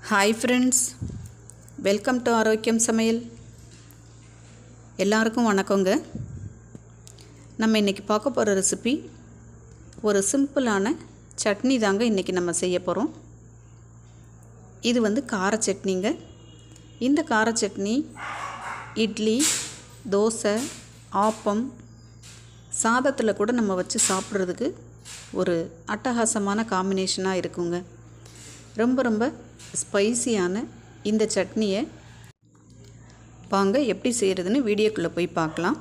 hi friends welcome to ஆரோக்கியம் சமையல் எல்லாருக்கும் வணக்கங்க நம்ம இன்றைக்கி பார்க்க போகிற ரெசிபி ஒரு சிம்பிளான சட்னி தாங்க இன்றைக்கி நம்ம செய்ய போகிறோம் இது வந்து கார சட்னிங்க இந்த கார சட்னி இட்லி தோசை ஆப்பம் சாதத்தில் கூட நம்ம வச்சு சாப்பிட்றதுக்கு ஒரு அட்டகாசமான காம்பினேஷனாக இருக்குங்க ரொம்ப ரொம்ப ஸ்பைசியான இந்த சட்னியை வாங்க எப்படி செய்கிறதுன்னு வீடியோக்குள்ளே போய் பார்க்கலாம்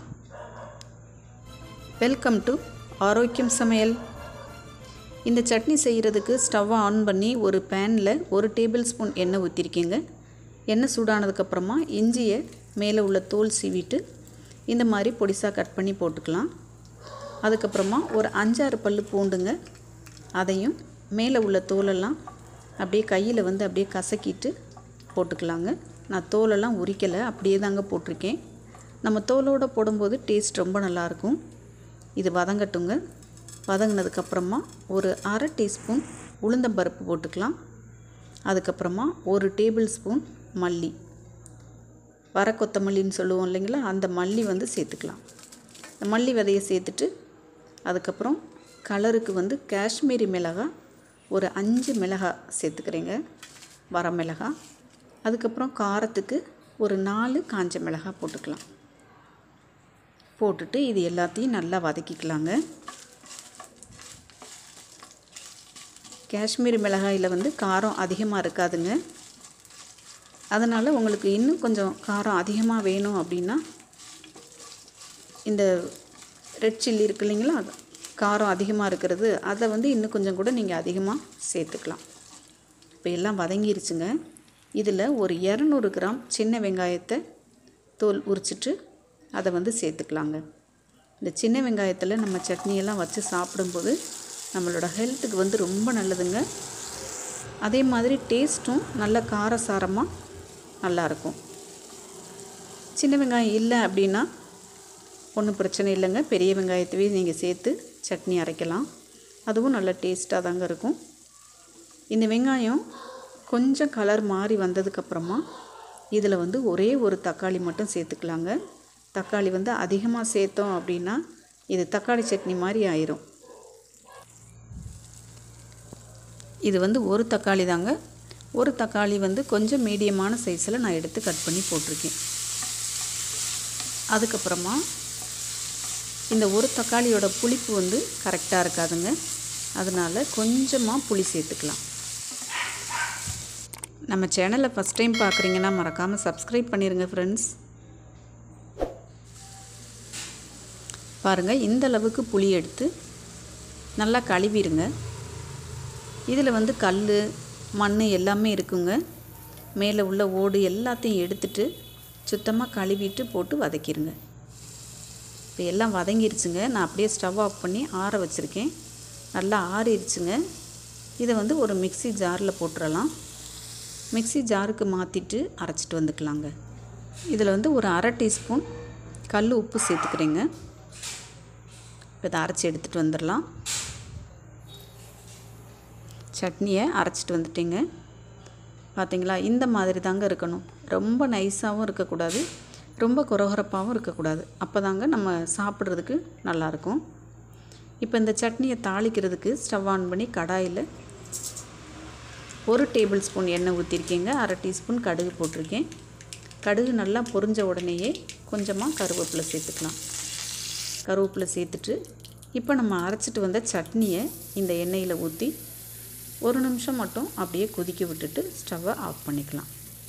வெல்கம் டு ஆரோக்கியம் சமையல் இந்த சட்னி செய்கிறதுக்கு ஸ்டவ்வை ஆன் பண்ணி ஒரு பேனில் ஒரு டேபிள் ஸ்பூன் எண்ணெய் ஊற்றிருக்கேங்க எண்ணெய் சூடானதுக்கப்புறமா இஞ்சியை மேலே உள்ள தோல் சீவிட்டு இந்த மாதிரி பொடிசாக கட் பண்ணி போட்டுக்கலாம் அதுக்கப்புறமா ஒரு அஞ்சாறு பல் பூண்டுங்க அதையும் மேலே உள்ள தோலெல்லாம் அப்படியே கையில் வந்து அப்படியே கசக்கிட்டு போட்டுக்கலாங்க நான் தோலெல்லாம் உரிக்கலை அப்படியே தாங்க போட்டிருக்கேன் நம்ம தோலோடு போடும்போது டேஸ்ட் ரொம்ப நல்லாயிருக்கும் இது வதங்கட்டுங்க வதங்கினதுக்கப்புறமா ஒரு அரை டீஸ்பூன் உளுந்தம்பருப்பு போட்டுக்கலாம் அதுக்கப்புறமா ஒரு டேபிள் ஸ்பூன் மல்லி வர கொத்தமல்லின்னு சொல்லுவோம் இல்லைங்களா அந்த மல்லி வந்து சேர்த்துக்கலாம் இந்த மல்லி விதையை சேர்த்துட்டு அதுக்கப்புறம் கலருக்கு வந்து காஷ்மீரி மிளகாய் ஒரு அஞ்சு மிளகாய் சேர்த்துக்கிறேங்க வர மிளகாய் அதுக்கப்புறம் காரத்துக்கு ஒரு நாலு காஞ்ச மிளகாய் போட்டுக்கலாம் போட்டுட்டு இது எல்லாத்தையும் நல்லா வதக்கிக்கலாங்க காஷ்மீரி மிளகாயில் வந்து காரம் அதிகமாக இருக்காதுங்க அதனால் உங்களுக்கு இன்னும் கொஞ்சம் காரம் அதிகமாக வேணும் அப்படின்னா இந்த ரெட் சில்லி இருக்கு இல்லைங்களா அது காரம் அதிகமாக இருக்கிறது அதை வந்து இன்னும் கொஞ்சம் கூட நீங்கள் அதிகமாக சேர்த்துக்கலாம் இப்போ எல்லாம் வதங்கிருச்சுங்க இதில் ஒரு இரநூறு கிராம் சின்ன வெங்காயத்தை தோல் உரிச்சிட்டு அதை வந்து சேர்த்துக்கலாங்க இந்த சின்ன வெங்காயத்தில் நம்ம சட்னியெல்லாம் வச்சு சாப்பிடும்போது நம்மளோட ஹெல்த்துக்கு வந்து ரொம்ப நல்லதுங்க அதே மாதிரி டேஸ்ட்டும் நல்ல காரசாரமாக நல்லாயிருக்கும் சின்ன வெங்காயம் இல்லை அப்படின்னா ஒன்றும் பிரச்சனை இல்லைங்க பெரிய வெங்காயத்தவே நீங்கள் சேர்த்து சட்னி அரைக்கலாம் அதுவும் நல்ல டேஸ்ட்டாக தாங்க இருக்கும் இந்த வெங்காயம் கொஞ்சம் கலர் மாறி வந்ததுக்கப்புறமா இதில் வந்து ஒரே ஒரு தக்காளி மட்டும் சேர்த்துக்கலாங்க தக்காளி வந்து அதிகமாக சேர்த்தோம் அப்படின்னா இது தக்காளி சட்னி மாதிரி ஆயிரும் இது வந்து ஒரு தக்காளி தாங்க ஒரு தக்காளி வந்து கொஞ்சம் மீடியமான சைஸில் நான் எடுத்து கட் பண்ணி போட்டிருக்கேன் அதுக்கப்புறமா இந்த ஒரு தக்காளியோட புளிப்பு வந்து கரெக்டாக இருக்காதுங்க அதனால் கொஞ்சமாக புளி சேர்த்துக்கலாம் நம்ம சேனலை ஃபஸ்ட் டைம் பார்க்குறீங்கன்னா மறக்காமல் சப்ஸ்கிரைப் பண்ணிடுங்க ஃப்ரெண்ட்ஸ் பாருங்கள் இந்த அளவுக்கு புளி எடுத்து நல்லா கழுவிடுங்க இதில் வந்து கல் மண் எல்லாமே இருக்குங்க மேலே உள்ள ஓடு எல்லாத்தையும் எடுத்துட்டு சுத்தமாக கழுவிட்டு போட்டு வதக்கிடுங்க இப்போ எல்லாம் வதங்கிருச்சுங்க நான் அப்படியே ஸ்டவ் ஆஃப் பண்ணி ஆற வச்சுருக்கேன் நல்லா ஆறிடுச்சுங்க இதை வந்து ஒரு மிக்சி ஜாரில் போட்டுடலாம் மிக்சி ஜாருக்கு மாற்றிட்டு அரைச்சிட்டு வந்துக்கலாங்க இதில் வந்து ஒரு அரை டீஸ்பூன் கல் உப்பு சேர்த்துக்கிறேங்க இப்போ இதை அரைச்சி எடுத்துகிட்டு வந்துடலாம் சட்னியை அரைச்சிட்டு வந்துட்டேங்க பார்த்தீங்களா இந்த மாதிரி தாங்க இருக்கணும் ரொம்ப நைஸாகவும் இருக்கக்கூடாது ரொம்ப குறகுறப்பாகவும் இருக்கக்கூடாது அப்போ தாங்க நம்ம சாப்பிட்றதுக்கு நல்லாயிருக்கும் இப்போ இந்த சட்னியை தாளிக்கிறதுக்கு ஸ்டவ் ஆன் பண்ணி கடாயில் ஒரு டேபிள் ஸ்பூன் எண்ணெய் ஊற்றிருக்கேங்க அரை டீஸ்பூன் கடுகு போட்டிருக்கேன் கடுகு நல்லா பொரிஞ்ச உடனேயே கொஞ்சமாக கருவேப்பிலை சேர்த்துக்கலாம் கருவேப்பிலை சேர்த்துட்டு இப்போ நம்ம அரைச்சிட்டு வந்த சட்னியை இந்த எண்ணெயில் ஊற்றி ஒரு நிமிஷம் மட்டும் அப்படியே கொதிக்க விட்டுட்டு ஸ்டவ்வை ஆஃப் பண்ணிக்கலாம்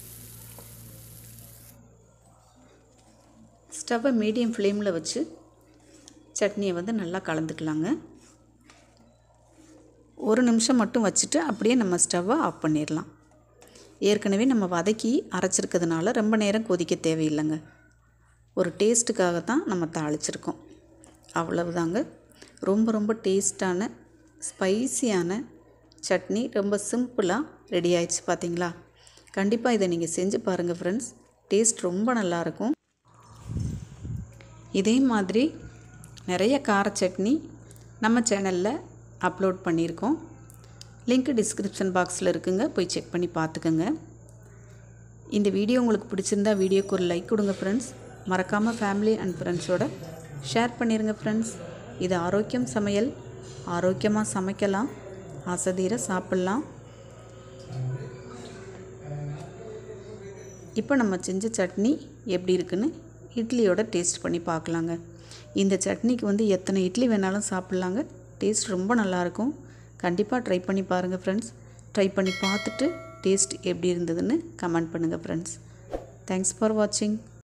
ஸ்டவ்வை மீடியம் ஃப்ளேமில் வச்சு சட்னியை வந்து நல்லா கலந்துக்கலாங்க ஒரு நிமிஷம் மட்டும் வச்சுட்டு அப்படியே நம்ம ஸ்டவ்வை ஆஃப் பண்ணிடலாம் ஏற்கனவே நம்ம வதக்கி அரைச்சிருக்கிறதுனால ரொம்ப நேரம் கொதிக்க தேவையில்லைங்க ஒரு டேஸ்ட்டுக்காக தான் நம்ம தாளிச்சிருக்கோம் அவ்வளவுதாங்க ரொம்ப ரொம்ப டேஸ்டான ஸ்பைசியான சட்னி ரொம்ப சிம்பிளாக ரெடி ஆயிடுச்சு பார்த்தீங்களா கண்டிப்பாக இதை நீங்கள் செஞ்சு பாருங்கள் ஃப்ரெண்ட்ஸ் டேஸ்ட் ரொம்ப நல்லாயிருக்கும் இதே மாதிரி நிறைய கார சட்னி நம்ம சேனலில் அப்லோட் பண்ணியிருக்கோம் லிங்க் டிஸ்கிரிப்ஷன் பாக்ஸில் இருக்குங்க போய் செக் பண்ணி பார்த்துக்கோங்க இந்த வீடியோ உங்களுக்கு பிடிச்சிருந்தா வீடியோக்கு ஒரு லைக் கொடுங்க ஃப்ரெண்ட்ஸ் மறக்காமல் ஃபேமிலி அண்ட் ஃப்ரெண்ட்ஸோட ஷேர் பண்ணிடுங்க ஃப்ரெண்ட்ஸ் இது ஆரோக்கியம் சமையல் ஆரோக்கியமாக சமைக்கலாம் ஆசதீர சாப்பிட்லாம் இப்போ நம்ம செஞ்ச சட்னி எப்படி இருக்குன்னு இட்லியோட டேஸ்ட் பண்ணி பார்க்கலாங்க இந்த சட்னிக்கு வந்து எத்தனை இட்லி வேணாலும் சாப்பிட்லாங்க டேஸ்ட் ரொம்ப நல்லாயிருக்கும் கண்டிப்பாக ட்ரை பண்ணி பாருங்கள் ஃப்ரெண்ட்ஸ் ட்ரை பண்ணி பார்த்துட்டு டேஸ்ட் எப்படி இருந்ததுன்னு கமெண்ட் பண்ணுங்கள் ஃப்ரெண்ட்ஸ் தேங்க்ஸ் ஃபார் வாட்சிங்